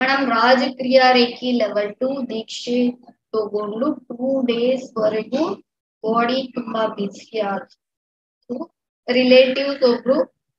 Madam ರಾಜಕ್ರಿಯಾ reiki level two ದೀಕ್ಷೆ ತಗೊಂಡು ಟೂ ಡೇಸ್ ವರೆಗೂ ಬಾಡಿ ತುಂಬಾ ಬಿಸಿ ಆಯ್ತು ರಿಲೇಟಿವ್ಸ್ ಒಬ್ರು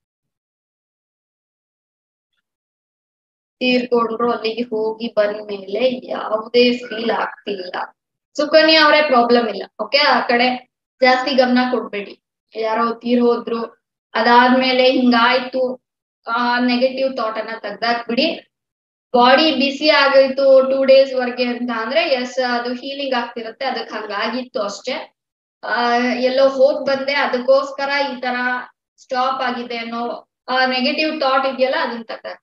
ತೀರ್ಕೊಂಡ್ರು ಅಲ್ಲಿಗೆ ಹೋಗಿ ಬಂದ್ಮೇಲೆ ಯಾವುದೇ ಫೀಲ್ ಆಗ್ತಿಲ್ಲ ಸುಕನ್ಯಾ ಅವರೇ ಪ್ರಾಬ್ಲಮ್ ಇಲ್ಲ ಓಕೆ ಆ ಕಡೆ ಜಾಸ್ತಿ ಗಮನ ಕೊಡ್ಬೇಡಿ ಯಾರೋ ತೀರ್ ಹೋದ್ರು ಅದಾದ್ಮೇಲೆ ಹಿಂಗಾಯ್ತು ಆ ನೆಗೆಟಿವ್ ಥಾಟ್ ಅನ್ನ ತೆಗ್ದಾಕ್ಬಿಡಿ ಬಾಡಿ ಬಿಸಿ ಆಗೋಯ್ತು ಟೂ ಡೇಸ್ ವರ್ಗೆ ಅಂತ ಅಂದ್ರೆ ಎಸ್ ಅದು ಹೀಲಿಂಗ್ ಆಗ್ತಿರುತ್ತೆ ಅದಕ್ಕೆ ಹಂಗಾಗಿತ್ತು ಅಷ್ಟೇ ಆ ಎಲ್ಲೋ ಹೋಗ್ ಬಂದೆ ಅದಕ್ಕೋಸ್ಕರ ಈ ತರ ಸ್ಟಾಪ್ ಆಗಿದೆ ಅನ್ನೋ ಆ ನೆಗೆಟಿವ್ ಥಾಟ್ ಇದೆಯಲ್ಲ ಅದನ್ನ ತೆಗ್ದಾಕ್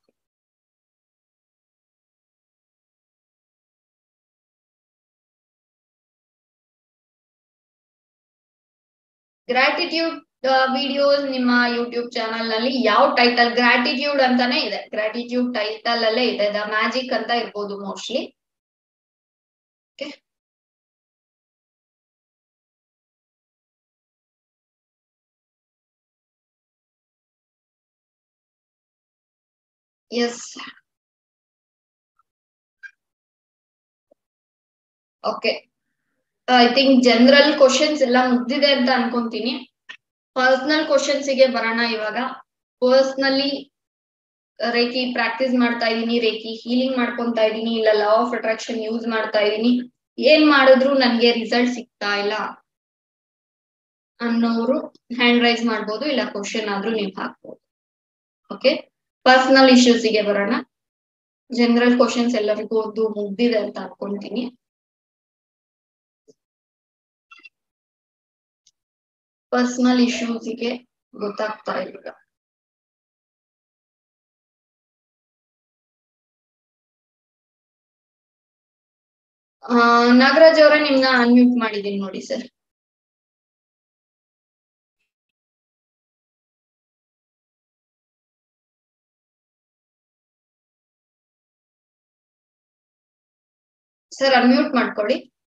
ಗ್ರಾಟಿಟ್ಯೂಡ್ ವಿಡಿಯೋಸ್ ನಿಮ್ಮ ಯೂಟ್ಯೂಬ್ ಚಾನಲ್ ನಲ್ಲಿ ಯಾವ ಟೈಟಲ್ ಗ್ರಾಟಿಟ್ಯೂಡ್ ಅಂತಾನೆ ಇದೆ ಗ್ರಾಟಿಟ್ಯೂಡ್ ಟೈಟಲ್ ಅಲ್ಲೇ ಇದೆ ದ ಮ್ಯಾಜಿಕ್ ಅಂತ ಇರ್ಬೋದು mostly yes okay I think general questions ಎಲ್ಲ ಮುಗ್ದಿದೆ ಅಂತ ಅನ್ಕೊಂತೀನಿ ಪರ್ಸನಲ್ ಕ್ವಶನ್ಸ್ ಗೆ ಬರೋಣ ಇವಾಗ ಪರ್ಸ್ನಲಿ ರೇಖಿ ಪ್ರಾಕ್ಟೀಸ್ ಮಾಡ್ತಾ ಇದೀನಿ ರೇಖಿ ಹೀಲಿಂಗ್ ಮಾಡ್ಕೊಂತಾ ಇದೀನಿ ಇಲ್ಲ ಲಾ ಆಫ್ ಅಟ್ರಾಕ್ಷನ್ ಯೂಸ್ ಮಾಡ್ತಾ ಇದೀನಿ ಏನ್ ಮಾಡಿದ್ರು ನನ್ಗೆ ರಿಸಲ್ಟ್ ಸಿಗ್ತಾ ಇಲ್ಲ ಅನ್ನೋರು ಹ್ಯಾಂಡ್ ರೈಸ್ ಮಾಡ್ಬೋದು ಇಲ್ಲ ಕ್ವಶನ್ ಆದ್ರೂ ನೀವು ಹಾಕ್ಬೋದು ಓಕೆ ಪರ್ಸನಲ್ ಇಶ್ಯೂಸ್ ಗೆ ಬರೋಣ ಜನರಲ್ ಕ್ವಶನ್ಸ್ ಎಲ್ಲರಿಗೂ ಒಂದು ಮುಗ್ದಿದೆ ಅಂತ ಅನ್ಕೊಂತೀನಿ ಪರ್ಸನಲ್ ಇಶ್ಯೂಸ್ಗೆ ಗೊತ್ತಾಗ್ತಾ ಇಲ್ಲ ಆ ನಾಗರಾಜ್ ಅವರೇ ನಿಮ್ನ ಅನ್ಮ್ಯೂಟ್ ಮಾಡಿದೀನಿ ನೋಡಿ ಸರ್ ಸರ್ ಅನ್ಮ್ಯೂಟ್ ಮಾಡ್ಕೊಳ್ಳಿ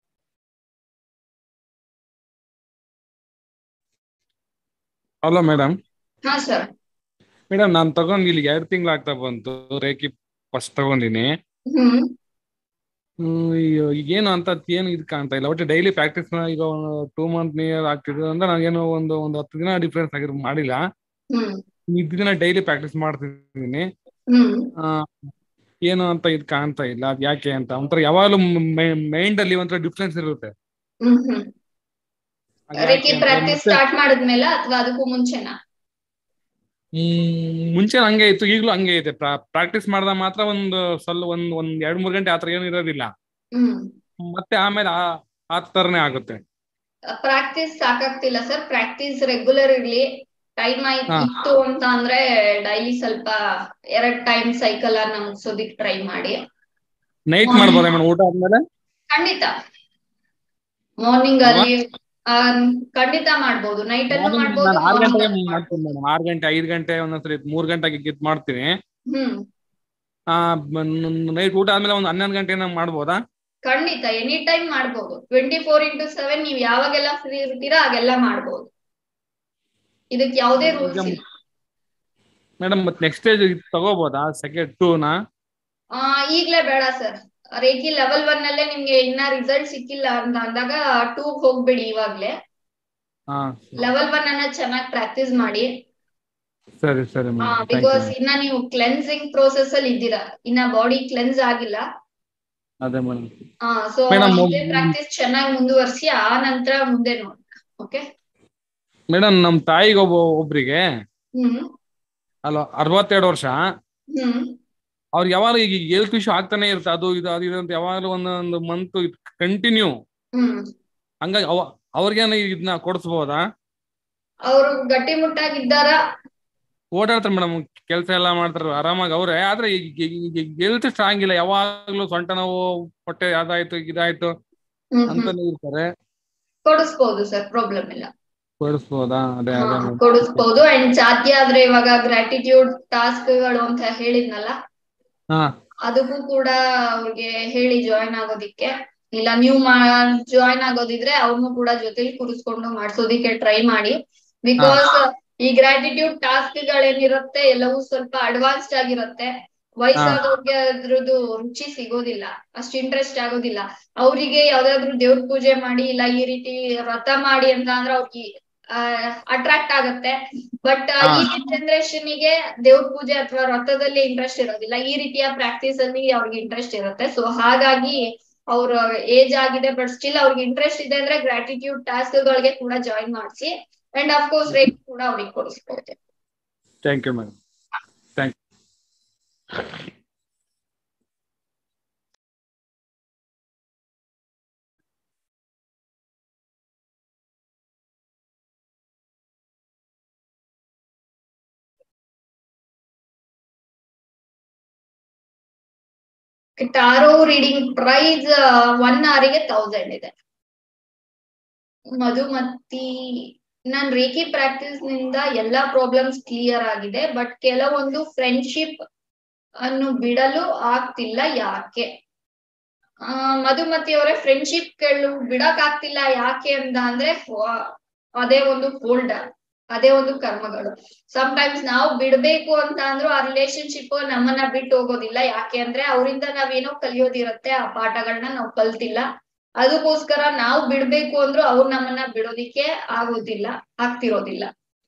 ಹಲೋ ಮೇಡಮ್ ಹಾ ಸರ್ ಮೇಡಮ್ ನಾನ್ ತಗೊಂಡ್ ಇಲ್ಲಿ ಎರಡ್ ತಿಂಗ್ಳು ಆಗ್ತಾ ಬಂತು ರೇಖಿ ಫಸ್ಟ್ ತಗೊಂಡಿನಿ ಹ್ಮ್ ಹ್ಮ್, ಈಗ- ಈಗ ಏನು ಅಂತ ಏನು ಇದು ಕಾಣ್ತಾ ಇಲ್ಲ ಒಟ್ಟು ಡೈಲಿ ಪ್ರಾಕ್ಟೀಸ್ ಈಗ ಟೂ ಮಂತ್ ನಿಯರ್ ಆಗ್ತಿದೆ ಅಂದ್ರೆ ನಾನೇನೋ ಒಂದು ಒಂದು ಹತ್ತು ದಿನ ಡಿಫ್ರೆನ್ಸ್ ಆಗಿರೋ ಮಾಡಿಲ್ಲ ಹ್ಮ್ ಇದ್ ದಿನ ಡೈಲಿ ಪ್ರಾಕ್ಟೀಸ್ ಮಾಡ್ತಿದ್ದೀನಿ ಹ್ಮ್ ಆ, ಏನು ಅಂತ ಇದು ಕಾಣ್ತಾ ಇಲ್ಲ ಅದ್ ಯಾಕೆ ಅಂತ ಒಂಥರ ಯಾವಾಗಲೂ ಮೈಂಡ್ ಅಲ್ಲಿ ಒಂಥರ ಡಿಫ್ರೆನ್ಸ್ ಇರುತ್ತೆ ಹ್ಮ್ ಹ್ಮ್ ಅದ್ ಯಾಕೆ ರೇಖಿ ಅಂತ ಪ್ರಾಕ್ಟೀಸ್ ಮತ್ತೆ- ಸ್ಟಾರ್ಟ್ ಮಾಡಿದ್ಮೇಲೆ ಅಥವಾ ಅದಕ್ಕೂ ಮುಂಚೆನಾ ಹ್ಮ್ ಮುಂಚೆ ಹಂಗೆ ಇತ್ತು ಈಗಲೂ ಹಂಗೆ ಇದೆ ಪ್ರಾಕ್ಟೀಸ್ ಮಾಡಿದಾಗ ಮಾತ್ರ ಒಂದು ಸ್ವಲ್ಪ ಒಂದ್ ಒಂದ್ ಎರಡ್ ಮೂರ್ ಗಂಟೆ ಆತರ ಏನು ಇರೋದಿಲ್ಲ ಹ್ಮ್ ಮತ್ತೆ ಆಮೇಲೆ ಆ ಆ ತರನೇ ಆಗುತ್ತೆ ಪ್ರಾಕ್ಟೀಸ್ ಸಾಕಾಗ್ತಿಲ್ಲ ಸರ್ ಪ್ರಾಕ್ಟೀಸ್ ರೆಗ್ಯುಲರ್ ಇರ್ಲಿ ಟೈಮ್ ಆಯ್ತು ಹಾ. ಇತ್ತು ಅಂತ ಅಂದ್ರೆ ಡೈಲಿ ಸ್ವಲ್ಪ ಎರಡ್ ಟೈಮ್ ಸೈಕಲ್ ಅನ್ನ ಮುಗಿಸೋದಿಕ್ ಟ್ರೈ ಮಾಡಿ ನೈಟ್ ಹ್ಮ್. ಮಾಡ್ಬೋದಾ ಮೇಡಮ್ ಊಟ ಆದ್ಮೇಲೆ ಖಂಡಿತ ಮಾರ್ನಿಂಗ್ ಅಲ್ಲಿ ಆ, ಖಂಡಿತ ಮಾಡ್ಬೋದು ನೈಟ್ ಅಲ್ಲೂ ಮಾಡ್ಬೋದು ನಾನು ಆರು morning ಗಂಟೆಗೆ ಅಲ್ಲೂ ಮಾಡ್ಬೋದು. ಮಾಡ್ತೀನಿ ಮೇಡಮ್ ಆರು ಗಂಟೆ ಐದು ಗಂಟೆ ಒಂದೊಂದ್ಸರಿ ಮೂರ್ ಗಂಟೆಗೆ ಗಿತ್ ಮಾಡ್ತೀನಿ ಹ್ಮ್ ಆ ನೈಟ್ ಊಟ ಆದ್ಮೇಲೆ ಒಂದು ಹನ್ನೊಂದು ಗಂಟೆ ಮಾಡ್ಬೋದಾ ಖಂಡಿತ ಎನಿ ಟೈಮ್ ಮಾಡ್ಬೋದು ಟ್ವೆಂಟಿ ಫೋರ್ ಇಂಟು ಸೆವೆನ್ ನೀವ್ ಯಾವಾಗೆಲ್ಲ ಫ್ರೀ ಇರ್ತೀರಾ ಆಗೆಲ್ಲ ಮಾಡ್ಬೋದು ಇದಕ್ ಯಾವುದೇ ರೂಲ್ಸ್ ಇಲ್ಲ ಮೇಡಮ್ ಮತ್ತೆ ನೆಕ್ಸ್ಟ್ ಸ್ಟೇಜ್ ತಗೋಬೋದಾ ಸೆಕೆಂಡ್ ಟೂನಾ ಆ ಈಗ್ಲೇ ಬೇಡ ಸರ್ ರೇಖಿ ಲೆವೆಲ್ ಒನ್ ಅಲ್ಲೇ ನಿಮ್ಗೆ ಇನ್ನ ರಿಸಲ್ಟ್ ಸಿಕ್ಕಿಲ್ಲ ಅಂತ ಅಂದಾಗ ಟೂ ಹೋಗ್ಬೇಡಿ ಇವಾಗ್ಲೇ ಹಾ ಲೆವೆಲ್ ಒನ್ ಅನ್ನ ಚೆನ್ನಾಗಿ ಪ್ರಾಕ್ಟೀಸ್ ಮಾಡಿ ಸರಿ ಸರಿ ಮೇಡಮ್ ಥ್ಯಾಂಕ್ ಬಿಕಾಸ್ ಯು ಇನ್ನ ನೀವು ಕ್ಲೆನ್ಸಿಂಗ್ ಪ್ರೋಸೆಸ್ ಅಲ್ಲಿ ಇದ್ದೀರಾ ಇನ್ನ ಬಾಡಿ ಕ್ಲೆನ್ಸ್ ಆಗಿಲ್ಲ ಅದೇ ಮೇಡಮ್ ಸೊ Madam, ಇದೇ ಪ್ರಾಕ್ಟೀಸ್ ಚೆನ್ನಾಗಿ ಮುಂದುವರಿಸಿ ಆ ನಂತರ ಮುಂದೆ ನೋಡಿ ಓಕೆ ಮೇಡಮ್ ನಮ್ ತಾಯಿಗೆ ಒಬ್ಬ ಒಬ್ರಿಗೆ ಹ್ಮ್ ಅಲ್ಲ ಅರವತ್ತೆರಡು ವರ್ಷ ಹ್ಮ್ ಅವ್ರು ಯಾವಾಗ ಈಗ ಹೆಲ್ತ್ ಇಶ್ಯೂ ಆಗ್ತಾನೆ ಇರುತ್ತೆ ಅದು ಇದು ಅದು ಇದು ಅಂತ ಯಾವಾಗಲೂ ಒಂದೊಂದು ಮಂತ್ ಕಂಟಿನ್ಯೂ ಹ್ಮ್ ಹಂಗಾಗಿ ಅವ ಅವ್ರಿಗೇನು ಇದನ್ನ ಕೊಡಿಸ್ಬೋದಾ ಅವರು ಗಟ್ಟಿಮುಟ್ಟಾಗಿದ್ದಾರ ಓಡಾಡ್ತಾರೆ ಮೇಡಮ್ ಕೆಲಸ ಎಲ್ಲ ಮಾಡ್ತಾರೆ ಆರಾಮಾಗಿ ಅವ್ರೆ ಆದ್ರೆ ಹೆಲ್ತ್ ಸ್ಟ್ರಾಂಗ್ ಇಲ್ಲ ಯಾವಾಗ್ಲೂ ಸೊಂಟ ನೋವು ಹೊಟ್ಟೆ ಅದಾಯ್ತು ಇದಾಯ್ತು ಹ್ಮ್ ಹ್ಮ್ ಅಂತಾನೆ ಇರ್ತಾರೆ ಕೊಡಿಸ್ಬೋದು ಸರ್ ಪ್ರಾಬ್ಲಮ್ ಇಲ್ಲ ಕೊಡಿಸ್ಬೋದಾ ಅದೇ ಹಾ, ಅದೇ madam. ಕೊಡಿಸ್ಬೋದು ಅಂಡ್ ಸಾಧ್ಯ ಆದ್ರೆ ಇವಾಗ ಗ್ರಾಟಿಟ್ಯೂಡ್ ಟಾಸ್ಕ್ ಗಳು ಅಂತ ಹೇಳಿದ್ನಲ್ಲ ಹಾ ಅದಕ್ಕೂ ಕೂಡ ಅವ್ರಿಗೆ ಹೇಳಿ ಜಾಯಿನ್ ಆಗೋದಿಕ್ಕೆ ಇಲ್ಲ ನೀವು ಜಾಯಿನ್ ಆಗೋದಿದ್ರೆ ಅವ್ನು ಕೂಡ ಜೊತೆಲಿ ಕೂರಿಸ್ಕೊಂಡು ಮಾಡ್ಸೋದಿಕ್ಕೆ ಟ್ರೈ ಮಾಡಿ ಬಿಕಾಸ್ ಈ ಗ್ರಾಟಿಟ್ಯೂಡ್ ಟಾಸ್ಕ್ ಗಳೇನಿರುತ್ತೆ ಎಲ್ಲವೂ ಸ್ವಲ್ಪ ಅಡ್ವಾನ್ಸ್ಡ್ ಆಗಿರುತ್ತೆ ವಯಸ್ಸಾದವ್ರಿಗೆ ಅದ್ರದ್ದು ರುಚಿ ಸಿಗೋದಿಲ್ಲ ಅಷ್ಟ್ ಇಂಟ್ರೆಸ್ಟ್ ಆಗೋದಿಲ್ಲ ಅವ್ರಿಗೆ ಯಾವ್ದಾದ್ರು ದೇವ್ರ ಪೂಜೆ ಮಾಡಿ ಇಲ್ಲ ಈ ರೀತಿ ವ್ರತ ಮಾಡಿ ಅಂತ ಅಂದ್ರೆ ಅವ್ರಿಗೆ ಅಟ್ರಾಕ್ಟ್ ಆಗತ್ತೆ ಬಟ್ ಹಾ. ಈ ಜನರೇಷನ್ ಗೆ ದೇವ್ರ ಪೂಜೆ ಅಥವಾ ವ್ರತದಲ್ಲಿ ಇಂಟ್ರೆಸ್ಟ್ ಇರೋದಿಲ್ಲ ಈ ರೀತಿಯ ಪ್ರಾಕ್ಟೀಸ್ ಅಲ್ಲಿ ಅವ್ರಿಗೆ ಇಂಟ್ರೆಸ್ಟ್ ಇರುತ್ತೆ ಸೊ ಹಾಗಾಗಿ ಅವ್ರ ಏಜ್ ಆಗಿದೆ ಬಟ್ ಸ್ಟಿಲ್ ಅವ್ರಿಗೆ ಇಂಟ್ರೆಸ್ಟ್ ಇದೆ ಅಂದ್ರೆ ಗ್ರಾಟಿಟ್ಯೂಡ್ ಟಾಸ್ಕ್ ಗಳಿಗೆ ಕೂಡ ಜಾಯಿನ್ ಮಾಡಿಸಿ ಅಂಡ್ ಅಫ್ ಕೋರ್ಸ್ ರೇಟ್ ಕೂಡ ಅವ್ರಿಗೆ ಕೊಡಿಸ್ಬೋದು thank you madam thank tarot reading price one ಅವರಿಗೆ ತೌಸಂಡ್ ಇದೆ ಮಧುಮತಿ ನಾನ್ ರೇಖಿ ಪ್ರಾಕ್ಟೀಸ್ ನಿಂದ ಎಲ್ಲಾ ಪ್ರಾಬ್ಲಮ್ಸ್ ಕ್ಲಿಯರ್ ಆಗಿದೆ ಬಟ್ ಕೆಲವೊಂದು ಫ್ರೆಂಡ್ಶಿಪ್ ಅನ್ನು ಬಿಡಲು ಆಗ್ತಿಲ್ಲ ಯಾಕೆ ಆ ಮಧುಮತಿ ಅವರೇ ಫ್ರೆಂಡ್ಶಿಪ್ ಗಳು ಬಿಡಕ್ ಆಗ್ತಿಲ್ಲ ಯಾಕೆ ಅಂತ ಅಂದ್ರೆ ವ- ಅದೇ ಒಂದು ಫೋಲ್ಡರ್ ಅದೇ ಒಂದು ಕರ್ಮಗಳು ಟೈಮ್ಸ್ ನಾವು ಬಿಡ್ಬೇಕು ಅಂತ ಅಂದ್ರೂ ಆ ರಿಲೇಶನ್ಶಿಪ್ ನಮ್ಮನ್ನ ಬಿಟ್ಟು ಹೋಗೋದಿಲ್ಲ ಯಾಕೆ ಅಂದ್ರೆ ಅವರಿಂದ ನಾವೇನೋ ಕಲಿಯೋದಿರತ್ತೆ ಆ ಪಾಠಗಳನ್ನ ನಾವು ಕಲ್ತಿಲ್ಲ ಅದಕ್ಕೋಸ್ಕರ ನಾವು ಬಿಡ್ಬೇಕು ಅಂದ್ರೂ ಅವ್ರು ನಮ್ಮನ್ನ ಬಿಡೋದಿಕ್ಕೆ ಆಗೋದಿಲ್ಲ ಆಗ್ತಿರೋದಿಲ್ಲ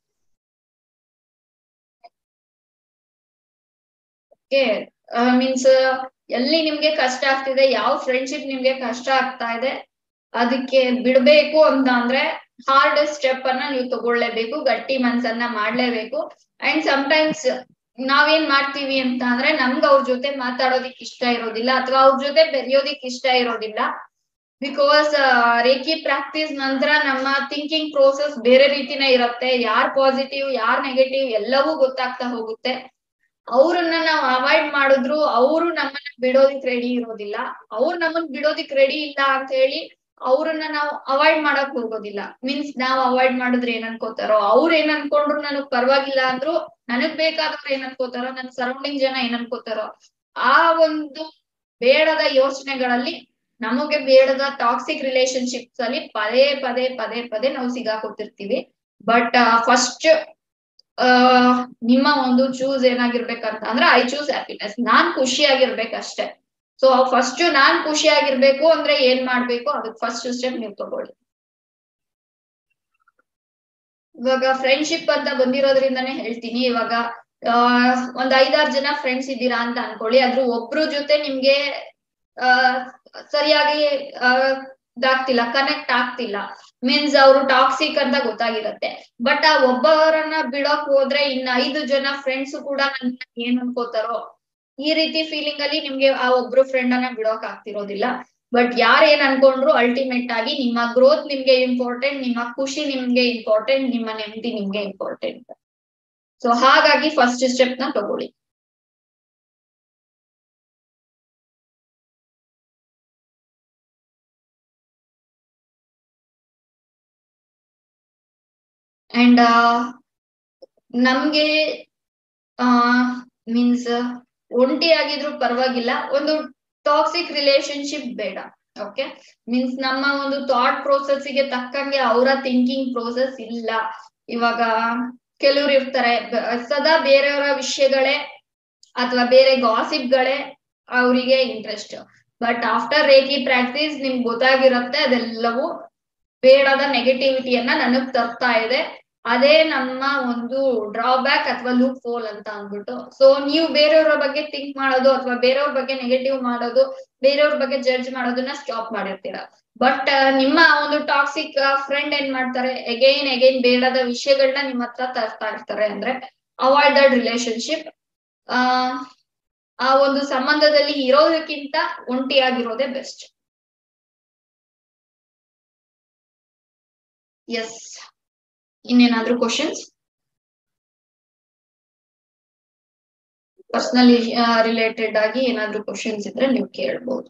ಮೀನ್ಸ್ ಎಲ್ಲಿ ನಿಮ್ಗೆ ಕಷ್ಟ ಆಗ್ತಿದೆ ಯಾವ ಫ್ರೆಂಡ್ಶಿಪ್ ನಿಮ್ಗೆ ಕಷ್ಟ ಆಗ್ತಾ ಇದೆ ಅದಕ್ಕೆ ಬಿಡ್ಬೇಕು ಅಂತ ಅಂದ್ರೆ ಹಾರ್ಡ್ ಸ್ಟೆಪ್ ಅನ್ನ ನೀವು ತಗೊಳ್ಳೇಬೇಕು ಗಟ್ಟಿ ಮನ್ಸನ್ನ ಮಾಡ್ಲೇಬೇಕು ಅಂಡ್ ಟೈಮ್ಸ್ ನಾವೇನ್ ಮಾಡ್ತೀವಿ ಅಂತ ಅಂದ್ರೆ ನಮ್ಗ್ ಅವ್ರ ಜೊತೆ ಮಾತಾಡೋದಿಕ್ ಇಷ್ಟ ಇರೋದಿಲ್ಲ ಅಥವಾ ಅವ್ರ ಜೊತೆ ಬೆರೆಯೋದಿಕ್ ಇಷ್ಟ ಇರೋದಿಲ್ಲ ಬಿಕಾಸ್ ರೇಖಿ ಪ್ರಾಕ್ಟೀಸ್ ನಂತರ ನಮ್ಮ ಥಿಂಕಿಂಗ್ ಪ್ರೋಸೆಸ್ ಬೇರೆ ರೀತಿನೇ ಇರುತ್ತೆ ಯಾರ್ ಪಾಸಿಟಿವ್ ಯಾರ್ ನೆಗೆಟಿವ್ ಎಲ್ಲವೂ ಗೊತ್ತಾಗ್ತಾ ಹೋಗುತ್ತೆ ಅವ್ರನ್ನ ನಾವು ಅವಾಯ್ಡ್ ಮಾಡಿದ್ರು ಅವರು ನಮ್ಮನ್ನ ಬಿಡೋದಿಕ್ ರೆಡಿ ಇರೋದಿಲ್ಲ ಅವ್ರು ನಮ್ಮನ್ನ ಬಿಡೋದಿಕ್ ರೆಡಿ ಇಲ್ಲ ಅಂತ ಹೇಳಿ ಅವ್ರನ್ನ ನಾವು ಅವಾಯ್ಡ್ ಮಾಡಕ್ ಹೋಗೋದಿಲ್ಲ ಮೀನ್ಸ್ ನಾವ್ ಅವಾಯ್ಡ್ ಮಾಡಿದ್ರೆ ಏನ್ ಅನ್ಕೋತಾರೋ ಅವ್ರ ಏನ್ ಅನ್ಕೊಂಡ್ರು ನನಗ್ ಪರವಾಗಿಲ್ಲ ಅಂದ್ರು ನನಗ್ ಬೇಕಾದವ್ರು ಏನ್ ಅನ್ಕೋತಾರೋ ನನ್ ಸರೌಂಡಿಂಗ್ ಜನ ಏನ್ ಅನ್ಕೋತಾರೋ ಆ ಒಂದು ಬೇಡದ ಯೋಚನೆಗಳಲ್ಲಿ ನಮಗೆ ಬೇಡದ ಟಾಕ್ಸಿಕ್ ರಿಲೇಶನ್ಶಿಪ್ಸ್ ಅಲ್ಲಿ ಪದೇ ಪದೇ ಪದೇ ಪದೇ ನಾವು ಸಿಗಾಕೊತಿರ್ತೀವಿ ಬಟ್ ಫಸ್ಟ್ ಆ ನಿಮ್ಮ ಒಂದು ಚೂಸ್ ಏನಾಗಿರ್ಬೇಕಂತ ಅಂದ್ರೆ ಐ ಚೂಸ್ ಹ್ಯಾಪಿನೆಸ್ ನಾನ್ ಖುಷಿಯಾಗಿರ್ಬೇಕಷ್ಟೇ ಸೊ ಫಸ್ಟ್ ನಾನ್ ಖುಷಿಯಾಗಿರ್ಬೇಕು ಅಂದ್ರೆ ಏನ್ ಮಾಡ್ಬೇಕು ಅದಕ್ಕೆ ಫಸ್ಟ್ ಸ್ಟೆಪ್ ನೀವು ತಗೊಳ್ಳಿ ಇವಾಗ ಫ್ರೆಂಡ್ಶಿಪ್ ಅಂತ ಬಂದಿರೋದ್ರಿಂದಾನೇ ಹೇಳ್ತೀನಿ ಇವಾಗ ಆ ಒಂದ್ ಐದಾರು ಜನ ಫ್ರೆಂಡ್ಸ್ ಇದ್ದೀರಾ ಅಂತ ಅನ್ಕೊಳ್ಳಿ ಅದ್ರ ಒಬ್ರು ಜೊತೆ ನಿಮ್ಗೆ ಆ ಸರಿಯಾಗಿ ಆ ಇದಾಗ್ತಿಲ್ಲ ಕನೆಕ್ಟ್ ಆಗ್ತಿಲ್ಲ ಮೀನ್ಸ್ ಅವರು ಟಾಕ್ಸಿಕ್ ಅಂತ ಗೊತ್ತಾಗಿರತ್ತೆ ಬಟ್ ಆ ಒಬ್ಬರನ್ನ ಬಿಡೋಕ್ ಹೋದ್ರೆ ಇನ್ನ ಐದು ಜನ ಫ್ರೆಂಡ್ಸ್ ಕೂಡ ನನ್ನ ಏನ್ ಅನ್ಕೋತಾರೋ ಈ ರೀತಿ ಫೀಲಿಂಗ್ ಅಲ್ಲಿ ನಿಮ್ಗೆ ಆ ಒಬ್ರು ಫ್ರೆಂಡ್ ಅನ್ನ ಬಿಡೋಕ್ ಆಗ್ತಿರೋದಿಲ್ಲ ಬಟ್ ಯಾರ್ ಏನ್ ಅನ್ಕೊಂಡ್ರು ಅಲ್ಟಿಮೇಟ್ ಆಗಿ ನಿಮ್ಮ ಗ್ರೋತ್ ನಿಮ್ಗೆ ಇಂಪಾರ್ಟೆಂಟ್ ನಿಮ್ಮ ಖುಷಿ ನಿಮ್ಗೆ ಇಂಪಾರ್ಟೆಂಟ್ ನಿಮ್ಮ ನೆಮ್ಮದಿ ನಿಮ್ಗೆ ಇಂಪಾರ್ಟೆಂಟ್ ಸೊ ಹಾಗಾಗಿ ಫಸ್ಟ್ ಸ್ಟೆಪ್ ನ ತಗೊಳ್ಳಿ ಅಂಡ್ ನಮ್ಗೆ ಆ ಮೀನ್ಸ್ ಒಂಟಿ ಆಗಿದ್ರು ಪರವಾಗಿಲ್ಲ ಒಂದು ಟಾಕ್ಸಿಕ್ ರಿಲೇಶನ್ಶಿಪ್ ಬೇಡ ಓಕೆ ಮೀನ್ಸ್ ನಮ್ಮ ಒಂದು ಥಾಟ್ ಪ್ರೋಸೆಸ್ ಗೆ ತಕ್ಕಂಗೆ ಅವರ ಥಿಂಕಿಂಗ್ ಪ್ರೋಸೆಸ್ ಇಲ್ಲ ಇವಾಗ ಕೆಲವ್ರು ಇರ್ತಾರೆ ಬ- ಸದಾ ಬೇರೆಯವರ ವಿಷಯಗಳೇ ಅಥವಾ ಬೇರೆ ಗಾಸಿಪ್ ಗಳೇ ಅವರಿಗೆ interest but after reiki practice ನಿಮ್ಗೆ ಗೊತ್ತಾಗಿರುತ್ತೆ ಅದೆಲ್ಲವೂ ಬೇಡದ ನೆಗೆಟಿವಿಟಿಯನ್ನ ನನಗ್ ತರ್ತಾ ಇದೆ ಅದೇ ನಮ್ಮ ಒಂದು ಡ್ರಾಬ್ಯಾಕ್ ಅಥವಾ ಲೂಪ್ ಫೋಲ್ ಅಂತ ಅಂದ್ಬಿಟ್ಟು ಸೊ ನೀವು ಬೇರೆಯವ್ರ ಬಗ್ಗೆ ಥಿಂಕ್ ಮಾಡೋದು ಅಥವಾ ಬೇರೆಯವ್ರ ಬಗ್ಗೆ ನೆಗೆಟಿವ್ ಮಾಡೋದು ಬೇರೆಯವ್ರ ಬಗ್ಗೆ ಜಡ್ಜ್ ಮಾಡೋದನ್ನ ಸ್ಟಾಪ್ ಮಾಡಿರ್ತೀರ ಬಟ್ ನಿಮ್ಮ ಒಂದು ಟಾಕ್ಸಿಕ್ ಫ್ರೆಂಡ್ ಏನ್ ಮಾಡ್ತಾರೆ ಎಗೈನ್ ಎಗೈನ್ ಬೇಡದ ವಿಷಯಗಳನ್ನ ನಿಮ್ಮ ಹತ್ರ ತರ್ತಾ ಇರ್ತಾರೆ ಅಂದ್ರೆ ಅವಾಯ್ಡ್ ದಟ್ ರಿಲೇಶನ್ಶಿಪ್ ಆ ಆ ಒಂದು ಸಂಬಂಧದಲ್ಲಿ ಇರೋದಕ್ಕಿಂತ ಒಂಟಿಯಾಗಿರೋದೇ ಬೆಸ್ಟ್ ಎಸ್ ಇನ್ನೇನಾದ್ರೂ ಕ್ವಶನ್ಸ್ ಪರ್ಸನಲ್ ರಿಲೇಟೆಡ್ ಆಗಿ ಏನಾದ್ರೂ ಕ್ವಶನ್ಸ್ ಇದ್ರೆ ನೀವು ಕೇಳ್ಬಹುದು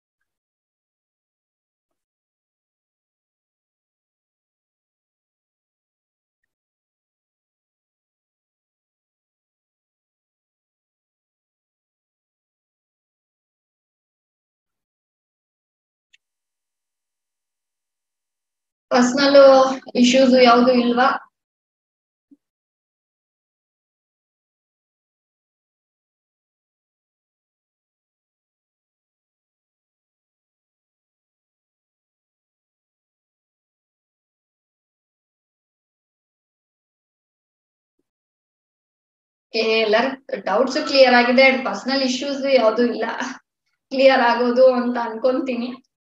ಪರ್ಸನಲ್ ಇಶ್ಯೂಸ್ ಯಾವ್ದು ಇಲ್ವಾ ಎಲ್ಲರ ಡೌಟ್ಸ್ ಕ್ಲಿಯರ್ ಆಗಿದೆ ಅಂಡ್ ಪರ್ಸನಲ್ ಇಶ್ಯೂಸ್ ಯಾವ್ದು ಇಲ್ಲ ಕ್ಲಿಯರ್ ಆಗೋದು ಅಂತ ಅನ್ಕೊಂತೀನಿ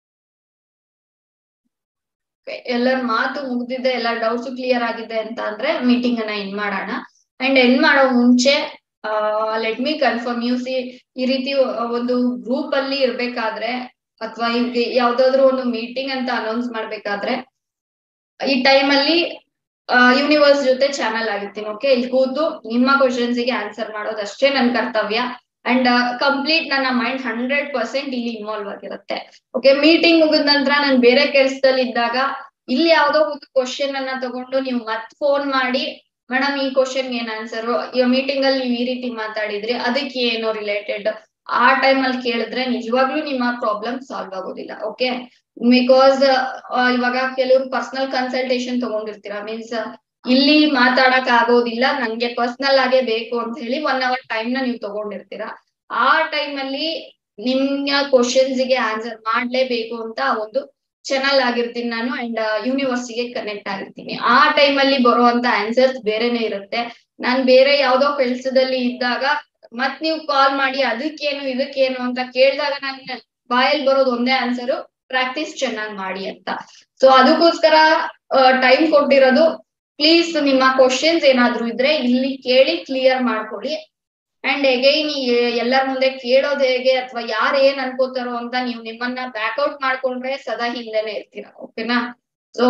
ಎಲ್ಲರ ಮಾತು ಮುಗ್ದಿದೆ ಎಲ್ಲ ಡೌಟ್ಸ್ ಕ್ಲಿಯರ್ ಆಗಿದೆ ಅಂತ ಅಂದ್ರೆ ಮೀಟಿಂಗ್ ಅನ್ನ ಎಂಡ್ ಮಾಡೋಣ ಅಂಡ್ ಎಂಡ್ ಮಾಡೋ ಮುಂಚೆ let me confirm you see ಈ ರೀತಿ ಒಂದು ಗ್ರೂಪ್ ಅಲ್ಲಿ ಇರ್ಬೇಕಾದ್ರೆ ಅಥವಾ ಯಾವ್ದಾದ್ರು ಒಂದು ಮೀಟಿಂಗ್ ಅಂತ ಅನೌನ್ಸ್ ಮಾಡ್ಬೇಕಾದ್ರೆ ಈ ಟೈಮ್ ಅಲ್ಲಿ ಯೂನಿವರ್ಸ್ ಜೊತೆ ಚಾನಲ್ ಆಗಿರ್ತೀನಿ ಓಕೆ ಇಲ್ಲಿ ಕೂತು ನಿಮ್ಮ ಕ್ವಶನ್ಸ್ ಗೆ ಆನ್ಸರ್ ಮಾಡೋದು ಅಷ್ಟೇ ನನ್ ಕರ್ತವ್ಯ ಅಂಡ್ ಕಂಪ್ಲೀಟ್ ನನ್ನ ಮೈಂಡ್ ಹಂಡ್ರೆಡ್ ಪರ್ಸೆಂಟ್ ಇಲ್ಲಿ ಇನ್ವಾಲ್ವ್ ಆಗಿರುತ್ತೆ ಓಕೆ ಮೀಟಿಂಗ್ ಮುಗಿದ ನಂತರ ನಾನು ಬೇರೆ ಕೆಲ್ಸದಲ್ಲಿ ಇದ್ದಾಗ ಇಲ್ಲಿ ಯಾವ್ದೋ ಒಂದು ಕ್ವಶನ್ ಅನ್ನ ತಗೊಂಡು ನೀವು ಮತ್ ಫೋನ್ ಮಾಡಿ ಮೇಡಮ್ ಈ ಕ್ವಶನ್ ಏನ್ ಆನ್ಸರ್ ಈ ಮೀಟಿಂಗ್ ಅಲ್ಲಿ ನೀವು ಈ ರೀತಿ ಮಾತಾಡಿದ್ರಿ ಅದಕ್ಕೆ ಏನು ರಿಲೇಟೆಡ್ ಆ ಟೈಮ್ ಅಲ್ಲಿ ಕೇಳಿದ್ರೆ ನಿಜವಾಗ್ಲೂ ನಿಮ್ಮ ಪ್ರಾಬ್ಲಮ್ ಸಾಲ್ವ್ ಆಗೋದಿಲ್ಲ ಓಕೆ ಬಿಕಾಸ್ ಇವಾಗ ಕೆಲವರು ಪರ್ಸನಲ್ ಕನ್ಸಲ್ಟೇಷನ್ ತಗೊಂಡಿರ್ತೀರಾ ಮೀನ್ಸ್ ಇಲ್ಲಿ ಮಾತಾಡಕ್ ಆಗೋದಿಲ್ಲ ನನ್ಗೆ ಪರ್ಸನಲ್ ಆಗೇ ಬೇಕು ಅಂತ ಹೇಳಿ ಒನ್ ಅವರ್ ಟೈಮ್ ನ ನೀವು ತಗೊಂಡಿರ್ತೀರಾ ಆ ಟೈಮ್ ಅಲ್ಲಿ ನಿಮ್ಮ ಕ್ವಶನ್ಸ್ ಗೆ ಆನ್ಸರ್ ಮಾಡ್ಲೇಬೇಕು ಅಂತ ಒಂದು ಚಾನಲ್ ಆಗಿರ್ತೀನಿ ನಾನು ಅಂಡ್ ಯೂನಿವರ್ಸಿಗೆ ಕನೆಕ್ಟ್ ಆಗಿರ್ತೀನಿ ಆ ಟೈಮ್ ಅಲ್ಲಿ ಬರುವಂತ ಆನ್ಸರ್ಸ್ ಬೇರೆನೆ ಇರುತ್ತೆ ನಾನ್ ಬೇರೆ ಯಾವ್ದೋ ಕೆಲ್ಸದಲ್ಲಿ ಇದ್ದಾಗ ಮತ್ ನೀವು ಕಾಲ್ ಮಾಡಿ ಅದಕ್ಕೇನು ಇದಕ್ಕೇನು ಅಂತ ಕೇಳಿದಾಗ ನನ್ ಬಾಯಲ್ಲಿ ಬರೋದು ಒಂದೇ ಆನ್ಸರ್ ಪ್ರಾಕ್ಟೀಸ್ ಚೆನ್ನಾಗಿ ಮಾಡಿ ಅಂತ ಸೊ ಅದಕ್ಕೋಸ್ಕರ ಟೈಮ್ ಕೊಟ್ಟಿರೋದು ಪ್ಲೀಸ್ ನಿಮ್ಮ ಕ್ವಶನ್ಸ್ ಏನಾದ್ರು ಇದ್ರೆ ಇಲ್ಲಿ ಕೇಳಿ ಕ್ಲಿಯರ್ ಮಾಡ್ಕೊಳ್ಳಿ ಅಂಡ್ ಎಗೈನ್ ಎಲ್ಲರ ಮುಂದೆ ಕೇಳೋದು ಹೇಗೆ ಅಥವಾ ಯಾರು ಏನ್ ಅನ್ಕೋತಾರೋ ಅಂತ ನೀವು ನಿಮ್ಮನ್ನ ಬ್ಯಾಕ್ಔಟ್ ಮಾಡ್ಕೊಂಡ್ರೆ ಸದಾ ಹಿಂದೆನೆ ಇರ್ತೀರಾ ಓಕೆನಾ ಸೊ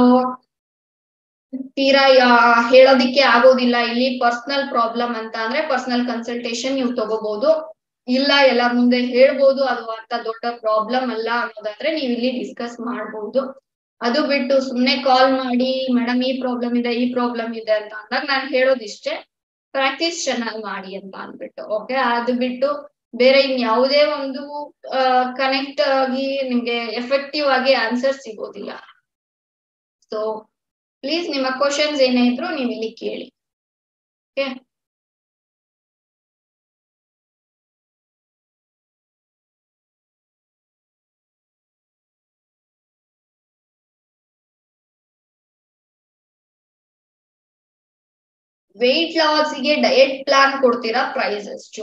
ತೀರಾ ಹೇಳೋದಿಕ್ಕೆ ಆಗೋದಿಲ್ಲ ಇಲ್ಲಿ ಪರ್ಸನಲ್ ಪ್ರಾಬ್ಲಮ್ ಅಂತ ಅಂದ್ರೆ ಪರ್ಸನಲ್ ಕನ್ಸಲ್ಟೇಷನ್ ನೀವು ತಗೋಬಹುದು ಇಲ್ಲ ಎಲ್ಲರ ಮುಂದೆ ಹೇಳ್ಬೋದು ಅದು ಅಂತ ದೊಡ್ಡ ಪ್ರಾಬ್ಲಮ್ ಅಲ್ಲ ಅನ್ನೋದಾದ್ರೆ ನೀವು ಇಲ್ಲಿ ಡಿಸ್ಕಸ್ ಮಾಡ್ಬೋದು ಅದು ಬಿಟ್ಟು ಸುಮ್ನೆ ಕಾಲ್ ಮಾಡಿ ಮೇಡಮ್ ಈ ಪ್ರಾಬ್ಲಮ್ ಇದೆ ಈ ಪ್ರಾಬ್ಲಮ್ ಇದೆ ಅಂತ ಅಂದಾಗ ನಾನು ಹೇಳೋದಿಷ್ಟೇ ಪ್ರಾಕ್ಟೀಸ್ ಚೆನ್ನಾಗಿ ಮಾಡಿ ಅಂತ ಅಂದ್ಬಿಟ್ಟು ಓಕೆ ಅದು ಬಿಟ್ಟು ಬೇರೆ ಇನ್ ಯಾವುದೇ ಒಂದು ಕನೆಕ್ಟ್ ಆಗಿ ನಿಮ್ಗೆ ಎಫೆಕ್ಟಿವ್ ಆಗಿ ಆನ್ಸರ್ ಸಿಗೋದಿಲ್ಲ ಸೊ ಪ್ಲೀಸ್ ನಿಮ್ಮ ಕ್ವಶನ್ಸ್ ಏನೇ ಇದ್ರು ನೀವು ಇಲ್ಲಿ ಕೇಳಿ ಓಕೆ ವೆಯ್ಟ್ ಲಾಸ್ ಗೆ ಡಯಟ್ ಪ್ಲಾನ್ ಕೊಡ್ತೀರಾ ಪ್ರೈಸ್ ಎಷ್ಟು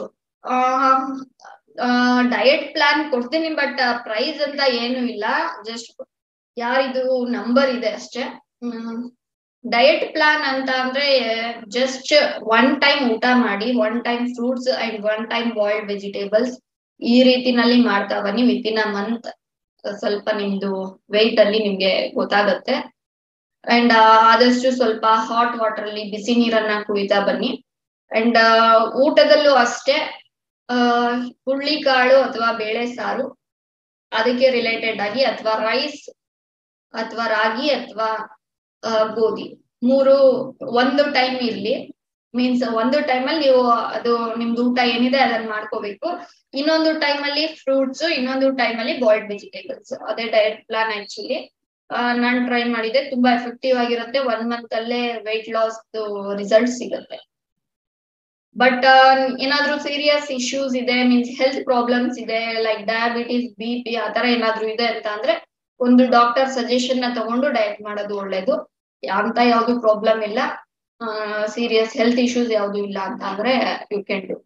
ಡಯಟ್ ಪ್ಲಾನ್ ಕೊಡ್ತೀನಿ ಬಟ್ ಪ್ರೈಸ್ ಅಂತ ಏನು ಇಲ್ಲ ಜಸ್ಟ್ ಯಾರಿದು ನಂಬರ್ ಇದೆ ಅಷ್ಟೇ ಡಯಟ್ ಪ್ಲಾನ್ ಅಂತ ಅಂದ್ರೆ ಜಸ್ಟ್ ಒನ್ ಟೈಮ್ ಊಟ ಮಾಡಿ one time fruits and one time boiled vegetables ಈ ರೀತಿನಲ್ಲಿ ಮಾಡ್ತಾ ಬನ್ನಿ ವಿತ್ ಇನ್ ಅ ಮಂತ್ ಸ್ವಲ್ಪ ನಿಮ್ದು ವೆಯ್ಟ್ ಅಲ್ಲಿ ನಿಮ್ಗೆ ಗೊತ್ತಾಗತ್ತೆ ಅಂಡ್ ಆದಷ್ಟು ಸ್ವಲ್ಪ ಹಾಟ್ ವಾಟರ್ ಅಲ್ಲಿ ಬಿಸಿ ನೀರನ್ನ ಕುಡಿತಾ ಬನ್ನಿ ಅಂಡ್ ಊಟದಲ್ಲೂ ಅಷ್ಟೇ ಹುಳ್ಳಿ ಕಾಳು ಅಥವಾ ಬೇಳೆ ಸಾರು ಅದಕ್ಕೆ ರಿಲೇಟೆಡ್ ಆಗಿ ಅಥವಾ ರೈಸ್ ಅಥವಾ ರಾಗಿ ಅಥವಾ ಗೋಧಿ ಮೂರು ಒಂದು ಟೈಮ್ ಇರ್ಲಿ ಮೀನ್ಸ್ ಒಂದು ಟೈಮ್ ಅಲ್ಲಿ ನೀವು ಅದು ನಿಮ್ದು ಊಟ ಏನಿದೆ ಅದನ್ನ ಮಾಡ್ಕೋಬೇಕು ಇನ್ನೊಂದು ಟೈಮ್ ಅಲ್ಲಿ ಫ್ರೂಟ್ಸ್ ಇನ್ನೊಂದು ಟೈಮ್ ಅಲ್ಲಿ ಬಾಯ್ಲ್ಡ್ ವೆಜಿಟೇಬಲ್ಸ್ ಅದೇ ಡಯಟ್ ಪ್ಲಾನ್ ಆಕ್ಚುಲಿ ನಾನ್ ಟ್ರೈ ಮಾಡಿದೆ ತುಂಬಾ ಎಫೆಕ್ಟಿವ್ ಆಗಿರುತ್ತೆ ಒನ್ ಮಂತ್ ಅಲ್ಲೇ ವೆಯ್ಟ್ ಲಾಸ್ ರಿಸಲ್ಟ್ ಸಿಗುತ್ತೆ ಬಟ್ ಏನಾದ್ರೂ ಸೀರಿಯಸ್ ಇಶ್ಯೂಸ್ ಇದೆ ಮೀನ್ಸ್ ಹೆಲ್ತ್ ಪ್ರಾಬ್ಲಮ್ಸ್ ಇದೆ ಲೈಕ್ ಡಯಾಬಿಟಿಸ್ ಬಿ ಪಿ ಆತರ ಏನಾದ್ರೂ ಇದೆ ಅಂತ ಅಂದ್ರೆ ಒಂದು ಡಾಕ್ಟರ್ ಸಜೆಷನ್ ನ ತಗೊಂಡು ಡಯಟ್ ಮಾಡೋದು ಒಳ್ಳೇದು ಅಂತ ಯಾವ್ದು ಪ್ರಾಬ್ಲಮ್ ಇಲ್ಲ ಸೀರಿಯಸ್ ಹೆಲ್ತ್ ಇಶ್ಯೂಸ್ ಯಾವ್ದು ಇಲ್ಲ ಅಂತ ಅಂದ್ರೆ you can do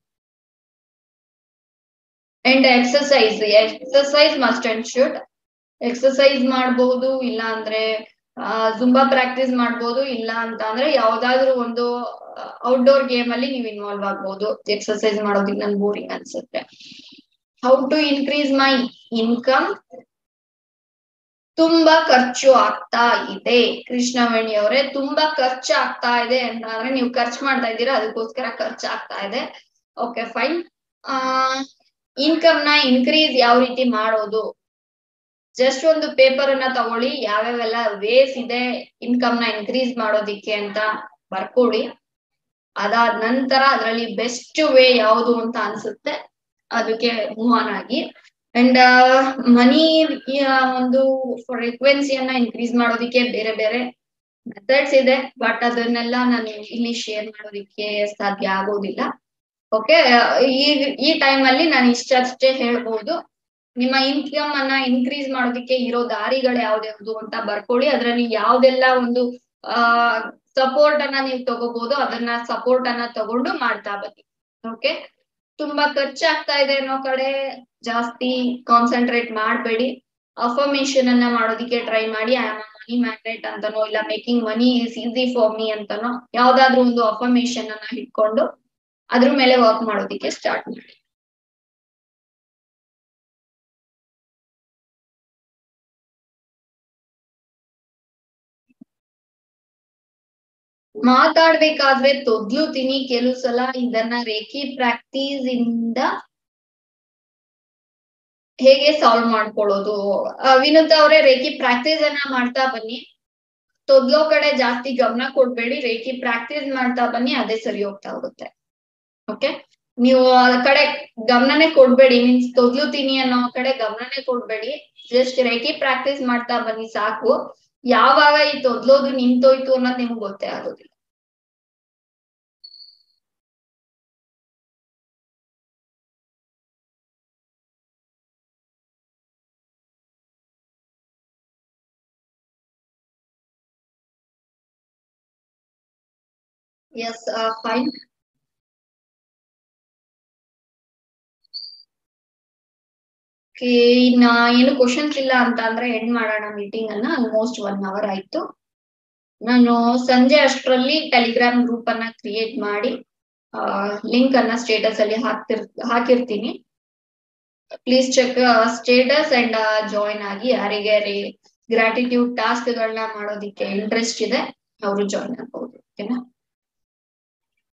and exercise exercise must and should exercise ಮಾಡಬಹುದು ಇಲ್ಲ ಅಂದ್ರೆ ಜುಂಬಾ ಪ್ರಾಕ್ಟೀಸ್ ಮಾಡ್ಬೋದು ಇಲ್ಲ ಅಂತ ಅಂದ್ರೆ ಯಾವ್ದಾದ್ರು ಒಂದು ಔಟ್ಡೋರ್ ಗೇಮ್ ಅಲ್ಲಿ ನೀವು ಇನ್ವಾಲ್ವ್ ಆಗ್ಬೋದು ಎಕ್ಸಸೈಸ್ ಮಾಡೋದಕ್ಕೆ ನನ್ ಬೋರಿಂಗ್ ಅನ್ಸುತ್ತೆ how to increase my income ತುಂಬಾ ಖರ್ಚು ಆಗ್ತಾ ಇದೆ ಕೃಷ್ಣವೇಣಿ ಅವರೇ ತುಂಬಾ ಖರ್ಚು ಆಗ್ತಾ ಇದೆ ಅಂತ ಅಂದ್ರೆ ನೀವು ಖರ್ಚು ಮಾಡ್ತಾ ಇದ್ದೀರಾ ಅದಕ್ಕೋಸ್ಕರ ಖರ್ಚು ಆಗ್ತಾ ಇದೆ ಓಕೆ ಫೈನ್ ಆ ಇನ್ಕಮ್ ನ ಇನ್ಕ್ರೀಸ್ ಯಾವ ರೀತಿ ಮಾಡೋದು ಜಸ್ಟ್ ಒಂದು ಪೇಪರ್ ಅನ್ನ ತಗೊಳ್ಳಿ ಯಾವ್ಯಾವೆಲ್ಲ ವೇಸ್ ಇದೆ ಇನ್ಕಮ್ ನ ಇನ್ಕ್ರೀಸ್ ಮಾಡೋದಿಕ್ಕೆ ಅಂತ ಬರ್ಕೊಳ್ಳಿ ಅದಾದ ನಂತರ ಅದರಲ್ಲಿ ಬೆಸ್ಟ್ ವೇ ಯಾವುದು ಅಂತ ಅನ್ಸುತ್ತೆ ಅದಕ್ಕೆ ಮೂವ್ ಆನ್ ಆಗಿ ಅಂಡ್ ಮನಿ ಒಂದು ಫ್ರೀಕ್ವೆನ್ಸಿಯನ್ನ ಇನ್ಕ್ರೀಸ್ ಮಾಡೋದಿಕ್ಕೆ ಬೇರೆ ಬೇರೆ ಮೆಥಡ್ಸ್ ಇದೆ ಬಟ್ ಅದನ್ನೆಲ್ಲ ನಾನು ಇಲ್ಲಿ ಶೇರ್ ಮಾಡೋದಿಕ್ಕೆ ಸಾಧ್ಯ ಆಗೋದಿಲ್ಲ ಓಕೆ ಈ ಈ ಟೈಮ್ ಅಲ್ಲಿ ನಾನು ಇಷ್ಟಷ್ಟೇ ಹೇಳ್ಬಹುದು ನಿಮ್ಮ ಇನ್ಕಮ್ ಅನ್ನ ಇನ್ಕ್ರೀಸ್ ಮಾಡೋದಿಕ್ಕೆ ಇರೋ ದಾರಿಗಳು ಯಾವ್ದ್ಯಾವ್ದು ಅಂತ ಬರ್ಕೊಳ್ಳಿ ಅದ್ರಲ್ಲಿ ಯಾವ್ದೆಲ್ಲ ಒಂದು ಆ ಸಪೋರ್ಟ್ ಅನ್ನ ನೀವು ತಗೋಬಹುದು ಅದನ್ನ ಸಪೋರ್ಟ್ ಅನ್ನ ತಗೊಂಡು ಮಾಡ್ತಾ ಬನ್ನಿ ಓಕೆ ತುಂಬಾ ಖರ್ಚಾಗ್ತಾ ಇದೆ ಅನ್ನೋ ಕಡೆ ಜಾಸ್ತಿ ಕಾನ್ಸಂಟ್ರೇಟ್ ಮಾಡಬೇಡಿ ಅಫರ್ಮೇಶನ್ ಅನ್ನ ಮಾಡೋದಿಕ್ಕೆ ಟ್ರೈ ಮಾಡಿ ಐ ಆಮ್ ಮನಿ ಮ್ಯಾಗ್ನೆಟ್ ಅಂತನೋ ಇಲ್ಲ making money is easy for me ಅಂತನೋ ಯಾವ್ದಾದ್ರು ಒಂದು ಅಫರ್ಮೇಶನ್ ಅನ್ನ ಇಟ್ಕೊಂಡು ಅದ್ರ ಮೇಲೆ ವರ್ಕ್ ಮಾಡೋದಿಕ್ಕೆ ಸ್ಟಾರ್ಟ್ ಮಾಡಿ ಮಾತಾಡ್ಬೇಕಾದ್ರೆ ತೊದ್ಲುತ್ತೀನಿ ಕೆಲವು ಸಲ ಇದನ್ನ ರೇಖಿ ಪ್ರಾಕ್ಟೀಸ್ ಇಂದ ಹೇಗೆ ಸಾಲ್ವ್ ಮಾಡ್ಕೊಳ್ಳೋದು ಆ, ವಿನುತ್ ಅವರೇ ರೇಖಿ ಪ್ರಾಕ್ಟೀಸ್ ಅನ್ನ ಮಾಡ್ತಾ ಬನ್ನಿ ತೊದ್ಲೋ ಕಡೆ ಜಾಸ್ತಿ ಗಮನ ಕೊಡ್ಬೇಡಿ ರೇಖಿ ಪ್ರಾಕ್ಟೀಸ್ ಮಾಡ್ತಾ ಬನ್ನಿ ಅದೇ ಸರಿ ಹೋಗ್ತಾ ಹೋಗುತ್ತೆ ಓಕೆ ನೀವು ಆ ಕಡೆ ಗಮನನೇ ಕೊಡ್ಬೇಡಿ ಮೀನ್ಸ್ ತೊದ್ಲುತ್ತೀನಿ ಅನ್ನೋ ಕಡೆ ಗಮನನೇ ಕೊಡ್ಬೇಡಿ ಜಸ್ಟ್ ರೇಖಿ ಪ್ರಾಕ್ಟೀಸ್ ಮಾಡ್ತಾ ಬನ್ನಿ ಸಾಕು ಯಾವಾಗ ಈ ತೊದ್ಲೋದು ನಿಂತೋಯ್ತು ಅನ್ನೋದು ನಿಮ್ಗೆ ಗೊತ್ತೇ ಆಗೋದಿಲ್ಲ ಎಸ್ ಫೈನ್ ಇನ್ನ ಏನು ಕ್ವಶನ್ಸ್ ಇಲ್ಲ ಅಂತ ಅಂದ್ರೆ ಎಂಡ್ ಮಾಡೋಣ ಮೀಟಿಂಗ್ ಅನ್ನ ಆಲ್ಮೋಸ್ಟ್ ಒನ್ ಅವರ್ ಆಯ್ತು ನಾನು ಸಂಜೆ ಅಷ್ಟರಲ್ಲಿ ಟೆಲಿಗ್ರಾಮ್ ಗ್ರೂಪ್ ಅನ್ನ ಕ್ರಿಯೇಟ್ ಮಾಡಿ ಲಿಂಕ್ ಅನ್ನ ಸ್ಟೇಟಸ್ ಅಲ್ಲಿ ಹಾಕ್ತಿರ್ ಹಾಕಿರ್ತೀನಿ please check status and join ಆಗಿ ಯಾರಿಗೆ ಗ್ರಾಟಿಟ್ಯೂಡ್ ಟಾಸ್ಕ್ ಗಳನ್ನ ಮಾಡೋದಿಕ್ಕೆ ಇಂಟ್ರೆಸ್ಟ್ ಇದೆ ಅವರು ಜಾಯಿನ್ ಆಗ್ಬಹುದು ಓಕೆನಾ